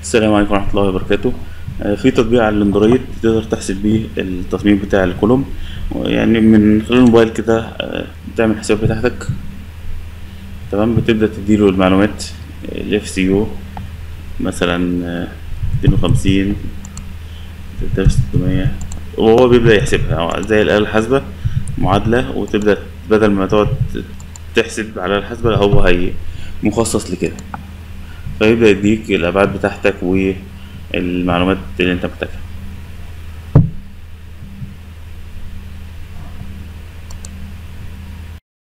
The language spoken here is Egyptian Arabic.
السلام عليكم ورحمة الله وبركاته آه، في تطبيق على الاندرويد تقدر تحسب بيه التصميم بتاع الكولوم يعني من خلال الموبايل كده آه، بتعمل الحساب بتاعتك تمام بتبدأ تديله المعلومات الاف سي او مثلا ميتين وخمسين ستة ستمية وهو بيبدأ يحسبها أو زي الآلة الحاسبة معادلة وتبدأ بدل ما تقعد تحسب على الحاسبة لا هو هي مخصص لكده فيبدأ يديك الأبعاد بتاعتك والمعلومات اللي أنت محتاجها